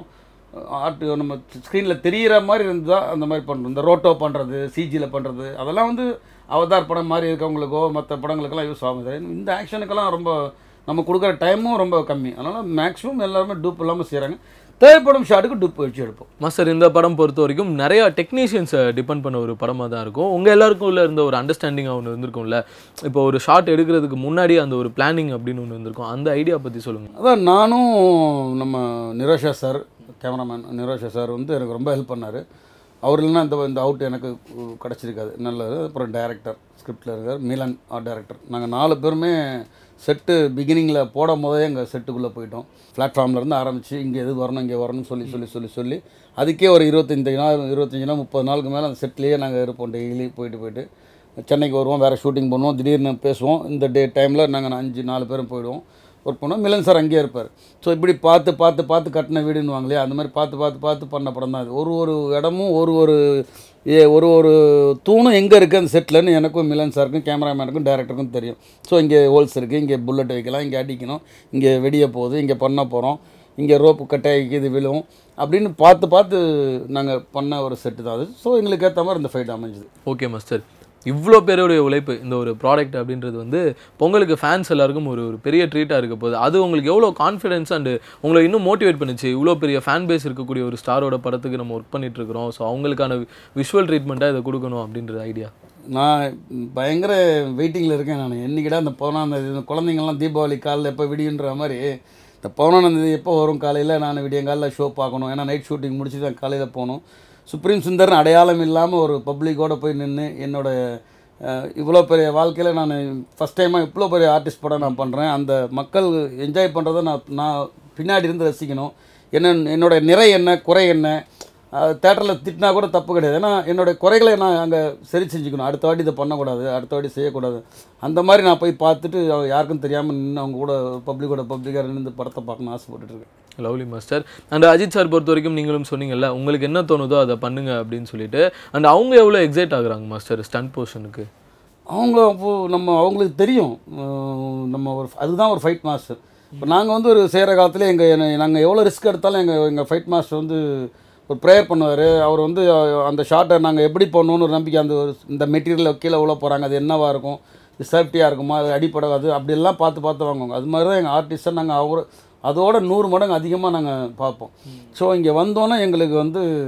ஆர்ட் நம்ம ஸ்க்ரீனில் தெரிகிற மாதிரி இருந்தால் அந்த மாதிரி பண்ணுறோம் இந்த ரோட்டோ பண்ணுறது சிஜியில் பண்ணுறது அதெல்லாம் வந்து அவதார் படம் மாதிரி இருக்கவங்களுக்கோ மற்ற படங்களுக்கெல்லாம் யூஸ் ஆகுது இந்த ஆக்ஷனுக்கெல்லாம் ரொம்ப நம்ம கொடுக்குற டைமும் ரொம்ப கம்மி அதனால் மேக்ஸிமம் எல்லாருமே டூப் இல்லாமல் செய்கிறாங்க தேவைப்படும் ஷாட்டுக்கு டூப் வச்சு எடுப்போம் மாஸ்டர் இந்த படம் பொறுத்த வரைக்கும் நிறைய டெக்னீஷியன்ஸை டிபெண்ட் பண்ண ஒரு படமாக தான் இருக்கும் உங்கள் எல்லாருக்கும் உள்ள இருந்த ஒரு அண்டர்ஸ்டாண்டிங் ஒன்று இருந்திருக்கும்ல இப்போ ஒரு ஷாட் எடுக்கிறதுக்கு முன்னாடி அந்த ஒரு பிளானிங் அப்படின்னு ஒன்று இருந்திருக்கும் அந்த ஐடியா பற்றி சொல்லுங்கள் அதான் நானும் நம்ம Nirosha sir cameraman Nirosha sir வந்து எனக்கு ரொம்ப ஹெல்ப் பண்ணார் அவர் இல்லைன்னா இந்த இந்த அவுட் எனக்கு கிடச்சிருக்காது நல்லது அப்புறம் டைரக்டர் ஸ்கிரிப்டில் இருக்கார் மீலன் ஆர்ட் டைரக்டர் நாங்கள் நாலு பேருமே செட்டு பிகினிங்கில் போடும் போதே எங்கள் செட்டுக்குள்ளே போயிட்டோம் பிளாட்ஃபார்ம்ல இருந்து ஆரம்பித்து இங்கே எது வரணும் இங்கே வரணும்னு சொல்லி சொல்லி சொல்லி சொல்லி அதுக்கே ஒரு இருபத்தஞ்சு நாள் இருபத்தஞ்சி நாள் முப்பது நாளுக்கு மேலே அந்த செட்லேயே நாங்கள் இருப்போம் டெய்லி போயிட்டு போயிட்டு சென்னைக்கு வருவோம் வேறு ஷூட்டிங் பண்ணுவோம் திடீர்னு பேசுவோம் இந்த டே டைமில் நாங்கள் அஞ்சு நாலு பேரும் போயிடுவோம் ஒர்க் பண்ணோம் மிலன் சார் அங்கேயே இருப்பார் ஸோ இப்படி பார்த்து பார்த்து பார்த்து கட்டின வீடுன்னு வாங்களே அந்த மாதிரி பார்த்து பார்த்து பார்த்து பண்ண படம் தான் இது ஒரு ஒரு இடமும் ஒரு ஒரு ஏ ஒரு ஒரு தூணும் எங்கே இருக்குது அந்த செட்டில்னு எனக்கும் மிலன் சாருக்கும் கேமராமேனுக்கும் டேரக்டருக்கும் தெரியும் ஸோ இங்கே ஹோல்ஸ் இருக்குது இங்கே புல்லட் வைக்கலாம் இங்கே அடிக்கணும் இங்கே வெடிய போகுது இங்கே பண்ண போகிறோம் இங்கே ரோப்பு கட்டாயிக்கு இது விழும் அப்படின்னு பார்த்து பார்த்து நாங்கள் பண்ண ஒரு செட்டு தான் அது ஸோ எங்களுக்கு ஏற்ற மாதிரி இந்த ஃபைட் அமைஞ்சுது ஓகே மாஸ்டர் இவ்வளோ பேருடைய உழைப்பு இந்த ஒரு ப்ராடக்ட் அப்படின்றது வந்து பொங்கலுக்கு ஃபேன்ஸ் எல்லாருக்கும் ஒரு ஒரு பெரிய ட்ரீட்டாக இருக்க போகுது அது உங்களுக்கு எவ்வளோ கான்ஃபிடன்ஸ் அண்டு உங்களை இன்னும் மோட்டிவேட் பண்ணுச்சு இவ்வளோ பெரிய ஃபேன் பேஸ் இருக்கக்கூடிய ஒரு ஸ்டாரோட படத்துக்கு நம்ம ஒர்க் பண்ணிட்டு இருக்கிறோம் ஸோ அவங்களுக்கான விஷுவல் ட்ரீட்மெண்ட்டாக இதை கொடுக்கணும் அப்படின்ற ஐடியா நான் பயங்கர வெயிட்டிங்கில் இருக்கேன் நான் என்னைக்கிடா அந்த பதினொன்றாம் தேதி இந்த குழந்தைங்கள்லாம் தீபாவளி காலையில் எப்போ விடியுன்ற மாதிரி இந்த பதினொன்றாம் தேதி எப்போ வரும் காலையில் நான் விடியங்காலில் ஷோ பார்க்கணும் ஏன்னா நைட் ஷூட்டிங் முடிச்சுட்டு நான் காலையில் போகணும் சுப்ரீம் சுந்தர்னு அடையாளம் இல்லாமல் ஒரு பப்ளிக்கோட போய் நின்று என்னோட அஹ், இவ்வளோ பெரிய வாழ்க்கையில் நான் ஃபஸ்ட் டைமாக இவ்வளோ பெரிய ஆர்டிஸ்ட் படம் நான் பண்ணுறேன் அந்த மக்கள் என்ஜாய் பண்ணுறதை நான் நான் பின்னாடி இருந்து ரசிக்கணும் என்ன என்னோட நிறை என்ன குறை என்ன தேட்டரில் திட்டினா கூட தப்பு கிடையாது ஏன்னா என்னோட குறைகளை நான் அங்கே சரி செஞ்சுக்கணும் அடுத்த வாட்டி இதை பண்ணக்கூடாது அடுத்த வாட்டி செய்யக்கூடாது அந்த மாதிரி நான் போய் பார்த்துட்டு அவ- யாருக்கும் தெரியாமல் நின்று அவங்க கூட பப்ளிக்கோட பப்ளிக்காக நின்று இந்த படத்தை பார்க்கணும்னு ஆசைப்பட்டுட்டு இருக்கேன் lovely master and Ajith sir பொறுத்த வரைக்கும் நீங்களும் சொன்னீங்கல்ல உங்களுக்கு என்ன தோணுதோ அதை பண்ணுங்க அப்படின்னு சொல்லிட்டு அண்ட் அவங்க எவ்வளோ எக்ஸைட் ஆகுறாங்க மாஸ்டர் ஸ்டண்ட் போர்ஷனுக்கு அவங்க அப்போ நம்ம அவங்களுக்கு தெரியும் அஹ் நம்ம ஒரு அதுதான் ஒரு ஃபைட் மாஸ்டர் இப்போ நாங்கள் வந்து ஒரு செய்கிற காலத்தில் எங்கள் நாங்கள் எவ்வளோ ரிஸ்க் எடுத்தாலும் எங்கள் எங்கள் ஃபைட் மாஸ்டர் வந்து ஒரு ப்ரேயர் பண்ணுவார் அவர் வந்து அஹ், அந்த ஷாட்டை நாங்கள் எப்படி பண்ணணும்னு ஒரு நம்பிக்கை அந்த ஒரு இந்த மெட்டீரியலில் கீழே உள்ள போகிறாங்க அது என்னவாக இருக்கும் இது சேஃப்டியாக இருக்குமா அது அடிப்படாது அப்படியெல்லாம் பார்த்து பார்த்து வாங்குவாங்க அது மாதிரி தான் எங்கள் ஆர்டிஸ்ட்டை நாங்கள் அவர் அதோட நூறு மடங்கு அதிகமாக நாங்கள் பார்ப்போம் ஸோ இங்கே வந்தோன்னே எங்களுக்கு வந்து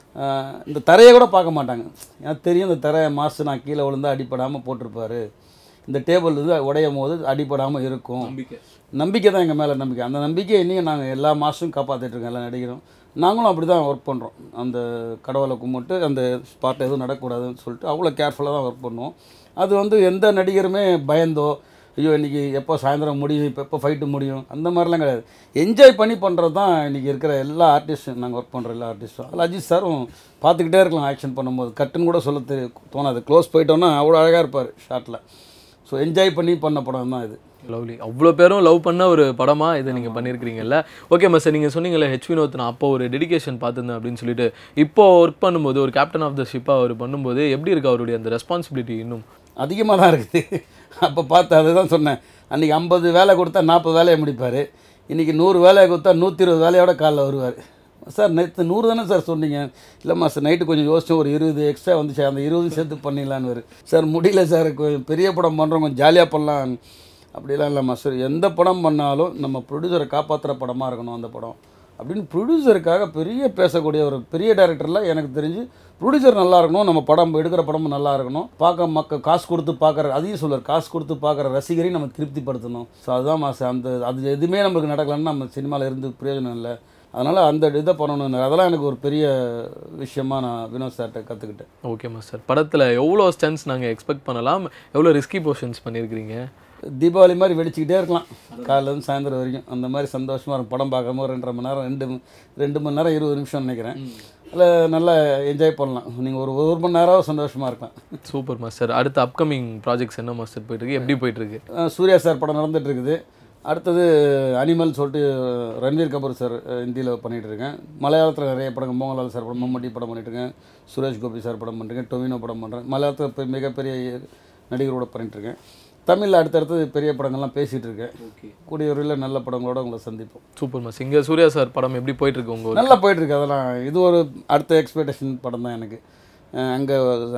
ஆஹ் இந்த தரையை கூட பார்க்க மாட்டாங்க எனக்கு தெரியும் இந்த தரை மாசு நான் கீழே விழுந்தா அடிப்படாமல் போட்டிருப்பாரு இந்த டேபிள் வந்து உடையும் போது அடிப்படாமல் இருக்கும் நம்பிக்கை தான் எங்கள் மேலே நம்பிக்கை அந்த நம்பிக்கையை இன்றைக்கும் நாங்கள் எல்லா மாதமும் காப்பாற்றிட்டு இருக்கோம் எல்லா நடிகரும் நாங்களும் அப்படி தான் ஒர்க் பண்ணுறோம் அந்த கடவுளை கும்பிட்டு அந்த ஸ்பாட்டில் எதுவும் நடக்கக்கூடாதுன்னு சொல்லிட்டு அவ்வளோ கேர்ஃபுல்லாக தான் ஒர்க் பண்ணுவோம் அது வந்து எந்த நடிகருமே பயந்தோ ஐயோ இன்றைக்கி எப்போ சாயந்தரம் முடியும் இப்போ எப்போ ஃபைட்டு முடியும் அந்த மாதிரிலாம் கிடையாது என்ஜாய் பண்ணி பண்ணுறது தான் இன்றைக்கி இருக்கிற எல்லா ஆர்டிஸ்ட்டும் நாங்கள் ஒர்க் பண்ணுற எல்லா ஆர்டிஸ்ட்டும் அதில் அஜித் சாரும் பார்த்துக்கிட்டே இருக்கலாம் ஆக்ஷன் பண்ணும்போது கட்டுன்னு கூட சொல்ல தெரி தோணாது க்ளோஸ் போயிட்டோன்னா அவ்வளோ அழகாக இருப்பார் ஷார்ட்டில் ஸோ என்ஜாய் பண்ணி பண்ண படம் தான் இது லவ்லி அவ்வளோ பேரும் லவ் பண்ண ஒரு படமா இதை நீங்கள் பண்ணியிருக்கிறீங்கல்ல ஓகே சார் நீங்கள் சொன்னீங்கல்ல ஹெச் வினோத் நான் அப்போ ஒரு டெடிகேஷன் பார்த்துருந்தேன் அப்படின்னு சொல்லிட்டு இப்போ ஒர்க் பண்ணும்போது ஒரு கேப்டன் ஆஃப் த ஷிப்பாக அவர் பண்ணும்போது எப்படி இருக்கு அவருடைய அந்த ரெஸ்பான்சிபிலிட்டி இன்னும் அதிகமாக தான் இருக்குது அப்போ பார்த்து அதுதான் சொன்னேன் அன்றைக்கி ஐம்பது வேலை கொடுத்தா நாற்பது வேலையை முடிப்பார் இன்றைக்கி நூறு வேலையை கொடுத்தா நூற்றி இருபது வேலையோட காலைல வருவார் சார் நேற்று நூறு தானே சார் சொன்னீங்க இல்லைம்மா சார் நைட்டு கொஞ்சம் யோசிச்சோம் ஒரு இருபது எக்ஸ்ட்ரா வந்துச்சு அந்த இருபது சேர்த்து பண்ணிடலான்னு வரு சார் முடியல சார் கொஞ்சம் பெரிய படம் பண்ணுறோம் கொஞ்சம் ஜாலியாக பண்ணலாம் அப்படிலாம் இல்லைம்மா சார் எந்த படம் பண்ணாலும் நம்ம ப்ரொடியூசரை காப்பாற்றுற படமாக இருக்கணும் அந்த படம் அப்படின்னு ப்ரொடியூசருக்காக பெரிய பேசக்கூடிய ஒரு பெரிய டைரக்டரில் எனக்கு தெரிஞ்சு ப்ரொடியூசர் நல்லா இருக்கணும் நம்ம படம் எடுக்கிற படமும் நல்லா இருக்கணும் பார்க்க மக்கள் காசு கொடுத்து பார்க்குற அதையும் சொல்லுவார் காசு கொடுத்து பார்க்குற ரசிகரையும் நம்ம திருப்திப்படுத்தணும் ஸோ அதுதான் மாசு அந்த அது எதுவுமே நம்மளுக்கு நடக்கலன்னா நம்ம சினிமாவில் இருந்து பிரயோஜனம் இல்லை அதனால் அந்த இதை பண்ணணும் அதெல்லாம் எனக்கு ஒரு பெரிய விஷயமா நான் வினோத் சார்கிட்ட கற்றுக்கிட்டேன் ஓகேம்மா சார் படத்தில் எவ்வளோ ஸ்டன்ஸ் நாங்கள் எக்ஸ்பெக்ட் பண்ணலாம் எவ்வளோ ரிஸ்கி போர்ஷன்ஸ் பண்ணியிருக்கிறீங்க தீபாவளி மாதிரி வெடிச்சுக்கிட்டே இருக்கலாம் காலையிலேருந்து சாயந்தரம் வரைக்கும் அந்த மாதிரி சந்தோஷமாக இருக்கும் படம் பார்க்காம ஒரு ரெண்டரை மணி நேரம் ரெண்டு ம- ரெண்டு மணி நேரம் இருபது நிமிஷம் நினைக்கிறேன் அதில் நல்லா என்ஜாய் பண்ணலாம் நீங்கள் ஒரு ஒரு மணி நேரம் சந்தோஷமாக இருக்கலாம் சூப்பர் மாஸ்டர் அடுத்த அப்கமிங் ப்ராஜெக்ட்ஸ் என்ன மாஸ்டர் போயிட்டு இருக்கு எப்படி போயிட்டு இருக்கு அஹ் சூர்யா சார் படம் நடந்துட்டு இருக்குது அடுத்தது அனிமல் சொல்லிட்டு ரன்வீர் கபூர் சார் ஹிந்தியில் பண்ணிகிட்டு இருக்கேன் மலையாளத்தில் நிறைய படங்கள் மோகன்லால் சார் படம் மம்மட்டி படம் பண்ணிட்டு இருக்கேன் சுரேஷ் கோபி சார் படம் பண்ணிருக்கேன் டொவினோ படம் பண்ணுறேன் மலையாளத்தில் இப்போ மிகப்பெரிய நடிகரோட பண்ணிட்டு இருக்கேன் தமிழில் அடுத்தடுத்து பெரிய படங்கள்லாம் பேசிகிட்டு இருக்கேன் கூடிய விரைவில் நல்ல படங்களோட உங்களை சந்திப்போம் சூப்பர் மாஸ் இங்கே சூர்யா சார் படம் எப்படி போயிட்டு இருக்கு உங்க நல்லா போயிட்டு இருக்கு அதெல்லாம் இது ஒரு அடுத்த எக்ஸ்பெக்டேஷன் படம் தான் எனக்கு அங்கே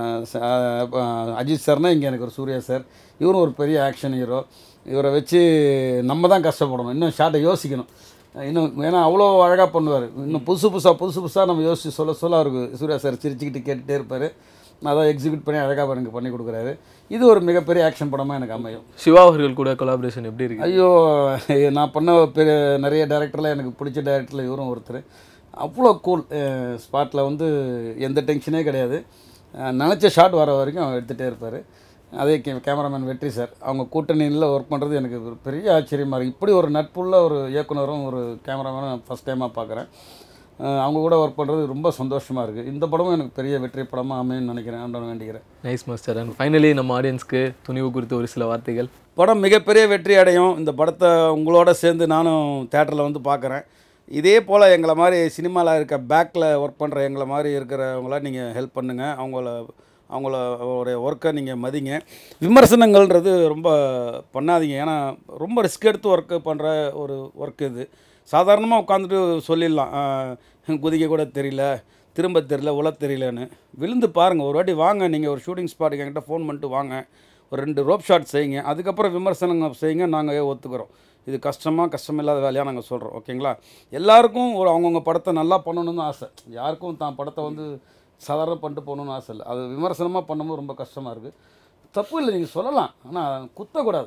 அஜித் சார்னா இங்கே எனக்கு ஒரு சூர்யா சார் இவரும் ஒரு பெரிய ஆக்ஷன் ஹீரோ இவரை வச்சு நம்ம தான் கஷ்டப்படணும் இன்னும் ஷார்ட்டை யோசிக்கணும் அஹ் இன்னும் ஏன்னா அவ்வளோ அழகாக பண்ணுவார் இன்னும் புதுசு புதுசாக புதுசு புதுசாக நம்ம யோசிச்சு சொல்ல சொல்ல அவருக்கு சூர்யா சார் சிரிச்சுக்கிட்டு கேட்டுகிட்டே இருப்பார் அதான் எக்ஸிக்யூட் பண்ணி அழகாக எனக்கு பண்ணி கொடுக்குறாரு இது ஒரு மிகப்பெரிய ஆக்ஷன் படமாக எனக்கு அமையும் சிவா அவர்கள் கூட கொலாபரேஷன் எப்படி இருக்கு ஐயோ நான் பண்ண பெரிய நிறைய டேரக்டரில் எனக்கு பிடிச்ச டேரக்டரில் இவரும் ஒருத்தர் அவ்வளோ கூல் ஸ்பாட்டில் வந்து எந்த டென்ஷனே கிடையாது அஹ் நினச்ச ஷாட் வர வரைக்கும் அவர் எடுத்துகிட்டே இருப்பார் அதே கே கேமராமேன் வெற்றி சார் அவங்க கூட்டணியில் ஒர்க் பண்ணுறது எனக்கு ஒரு பெரிய ஆச்சரியமாக இருக்குது இப்படி ஒரு நட்புள்ள ஒரு இயக்குனரும் ஒரு கேமராமேனும் ஃபஸ்ட் டைமாக பார்க்குறேன் அஹ் அவங்க கூட ஒர்க் பண்ணுறது ரொம்ப சந்தோஷமாக இருக்குது இந்த படமும் எனக்கு பெரிய வெற்றி படமாக அமையும்னு நினைக்கிறேன் ஆண்டவன் வேண்டிக்கிறேன் நைஸ் மாஸ்டர் அண்ட் ஃபைனலி நம்ம ஆடியன்ஸ்க்கு துணிவு குறித்து ஒரு சில வார்த்தைகள் படம் மிகப்பெரிய வெற்றி அடையும் இந்த படத்தை உங்களோட சேர்ந்து நானும் தேட்டரில் வந்து பார்க்குறேன் இதே போல் எங்களை மாதிரி சினிமாவில் இருக்க பேக்கில் ஒர்க் பண்ணுற எங்களை மாதிரி இருக்கிறவங்கள நீங்கள் ஹெல்ப் பண்ணுங்கள் அவங்கள அவங்கள அவருடைய ஒர்க்கை நீங்கள் மதிங்க விமர்சனங்கள்ன்றது ரொம்ப பண்ணாதீங்க ஏன்னா ரொம்ப ரிஸ்க் எடுத்து ஒர்க்கு பண்ணுற ஒரு ஒர்க் இது சாதாரணமாக உட்காந்துட்டு சொல்லிடலாம் ஆஹ், குதிக்க கூட தெரியல திரும்ப தெரியல உல தெரியலன்னு விழுந்து பாருங்கள் ஒரு வாட்டி வாங்க நீங்கள் ஒரு ஷூட்டிங் ஸ்பாட்டுக்கு என்கிட்ட ஃபோன் பண்ணிட்டு வாங்க ஒரு ரெண்டு ரோப் ஷாட் செய்யுங்க அதுக்கப்புறம் விமர்சனங்கள் செய்யுங்க நாங்கள் ஒத்துக்கிறோம் இது கஷ்டமாக கஷ்டமில்லாத வேலையாக நாங்கள் சொல்கிறோம் ஓகேங்களா எல்லாருக்கும் ஒரு அவங்கவுங்க படத்தை நல்லா பண்ணணும்னு ஆசை யாருக்கும் தான் படத்தை வந்து சாதாரண பண்ணிட்டு போகணும்னு ஆசை இல்லை அது விமர்சனமாக பண்ணும்போது ரொம்ப கஷ்டமாக இருக்குது தப்பு இல்லை நீங்கள் சொல்லலாம் ஆனால் குத்தக்கூடாது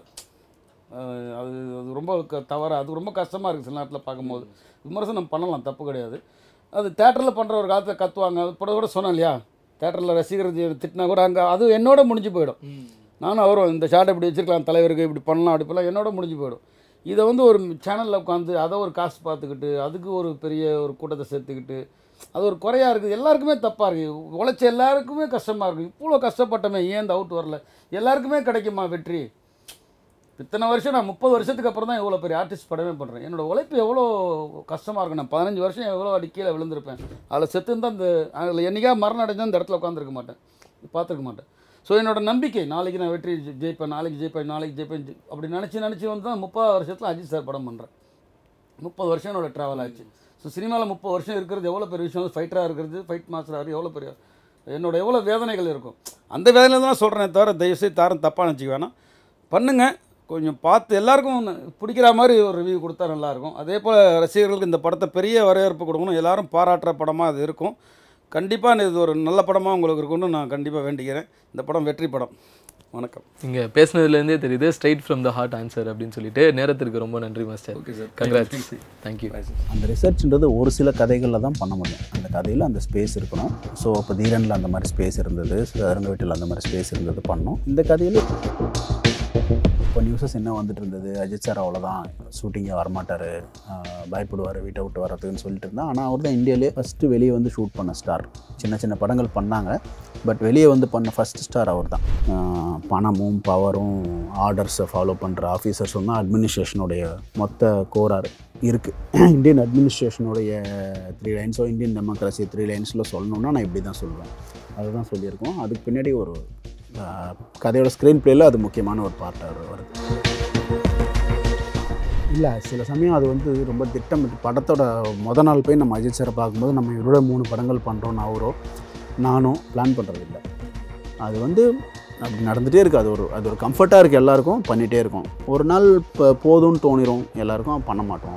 அஹ் அது அது ரொம்ப க தவறு அது ரொம்ப கஷ்டமாக இருக்குது சில நேரத்தில் பார்க்கும்போது விமர்சனம் பண்ணலாம் தப்பு கிடையாது அது தேட்டரில் பண்ணுற ஒரு காலத்தில் கத்துவாங்க அது கூட கூட சொன்னேன் இல்லையா தேட்டரில் ரசிகர் ஜி- திட்டினா கூட அங்கே அது என்னோட முடிஞ்சு போயிடும் நானும் அவரும் இந்த ஷார்ட் இப்படி வச்சுருக்கலாம் தலைவருக்கு இப்படி பண்ணலாம் அப்படி பண்ணலாம் என்னோட முடிஞ்சு போயிடும் இதை வந்து ஒரு சேனலில் உட்காந்து அதை ஒரு காசு பார்த்துக்கிட்டு அதுக்கு ஒரு பெரிய ஒரு கூட்டத்தை சேர்த்துக்கிட்டு அது ஒரு குறையாக இருக்குது எல்லாருக்குமே தப்பாக இருக்குது உழைச்ச எல்லாருக்குமே கஷ்டமாக இருக்குது இவ்வளோ கஷ்டப்பட்டமே ஏன் இந்த அவுட் வரல எல்லாருக்குமே கிடைக்குமா வெற்றி இத்தனை வருஷம் நான் முப்பது வருஷத்துக்கு அப்புறம் தான் இவ்வளோ பெரிய ஆர்டிஸ்ட் படமே பண்ணுறேன் என்னோட உழைப்பு எவ்வளோ கஷ்டமாக இருக்கும் நான் பதினஞ்சு வருஷம் எவ்வளோ அடி கீழே விழுந்திருப்பேன் அதில் செத்து இருந்தால் அந்த அதில் என்னைக்கா மரணம் அடைஞ்சால் அந்த இடத்துல உட்காந்துருக்க மாட்டேன் பார்த்துருக்க மாட்டேன் ஸோ என்னோட நம்பிக்கை நாளைக்கு நான் வெற்றி ஜெ- ஜெயிப்பேன் நாளைக்கு ஜெயிப்பேன் நாளைக்கு ஜெயிப்பேன் ஜெ- அப்படி நினச்சி நினச்சி வந்து தான் முப்பது வருஷத்தில் அஜித் சார் படம் பண்ணுறேன் முப்பது வருஷம் என்னோட ட்ராவல் ஆச்சு ஸோ சினிமாவில் முப்பது வருஷம் இருக்கிறது எவ்வளோ பெரிய விஷயம் ஃபைட்டராக இருக்கிறது ஃபைட் மாஸ்டராக எவ்வளோ பெரிய என்னோட எவ்வளோ வேதனைகள் இருக்கும் அந்த வேதனை தான் சொல்கிறேன் தவிர தயவுசெய்து தாரம் தப்பாக நினச்சிக்க வேணாம் பண்ணுங்கள் கொஞ்சம் பார்த்து எல்லாருக்கும் ஒண்ணு பிடிக்கிற மாதிரி ஒரு ரிவ்யூ கொடுத்தா நல்லாயிருக்கும் அதே போல் ரசிகர்களுக்கு இந்த படத்தை பெரிய வரவேற்பு கொடுக்கணும் எல்லாரும் பாராட்டுற படமாக அது இருக்கும் கண்டிப்பாக இது ஒரு நல்ல படமாக உங்களுக்கு இருக்கும்னு நான் கண்டிப்பாக வேண்டிக்கிறேன் இந்த படம் வெற்றி படம் வணக்கம் நீங்கள் பேசுனதுலேருந்தே தெரியுது straight from the heart answer அப்படின்னு சொல்லிட்டு நேரத்திற்கு ரொம்ப நன்றி master Okay, sir. Congrats thank you அந்த ரிசர்ச்ன்றது ஒரு சில கதைகளில் தான் பண்ண முடியும் அந்த கதையில் அந்த ஸ்பேஸ் இருக்கணும் ஸோ இப்போ தீரனில் அந்த மாதிரி ஸ்பேஸ் இருந்தது அரங்க வீட்டில் அந்த மாதிரி ஸ்பேஸ் இருந்தது பண்ணோம் இந்த கதையில் இப்போ நியூஸஸ் என்ன வந்துட்டு இருந்தது அஜித் சார் அவ்வளோதான் ஷூட்டிங்கே வரமாட்டார் பயப்படுவார் வீட்டை விட்டு வரதுக்குன்னு சொல்லிட்டு இருந்தா ஆனால் அவர் தான் இந்தியாவிலே ஃபஸ்ட்டு வெளியே வந்து ஷூட் பண்ண ஸ்டார் சின்ன சின்ன படங்கள் பண்ணாங்க பட் வெளியே வந்து பண்ண ஃபஸ்ட் ஸ்டார் அவர் தான் பணமும் பவரும் ஆர்டர்ஸை ஃபாலோ பண்ணுற ஆஃபீஸர்ஸும் தான் அட்மினிஸ்ட்ரேஷனுடைய மொத்த கோரார் இருக்குது இந்தியன் அட்மினிஸ்ட்ரேஷனுடைய த்ரீ லைன்ஸோ இந்தியன் டெமோக்ரஸி த்ரீ லைன்ஸில் சொல்லணுன்னா நான் இப்படி தான் சொல்லுவேன் அதுதான் சொல்லியிருக்கோம் அதுக்கு பின்னாடி ஒரு ஆஹ், கதையோட ஸ்க்ரீன் ப்ளேயில் அது முக்கியமான ஒரு பார்ட்டாக வருது இல்லை சில சமயம் அது வந்து ரொம்ப திட்டமிட்டு படத்தோட முத நாள் போய் நம்ம அஜித் சாரை பார்க்கும்போது நம்ம இவரோட மூணு படங்கள் பண்ணுறோன்னு அவரோ நானும் பிளான் பண்ணுறதில்ல அது வந்து அப்படி நடந்துகிட்டே இருக்குது அது ஒரு அது ஒரு கம்ஃபர்ட்டாக இருக்குது எல்லாருக்கும் பண்ணிகிட்டே இருக்கும் ஒரு நாள் இப்போ போதும்னு தோணிரும் எல்லாருக்கும் பண்ண மாட்டோம்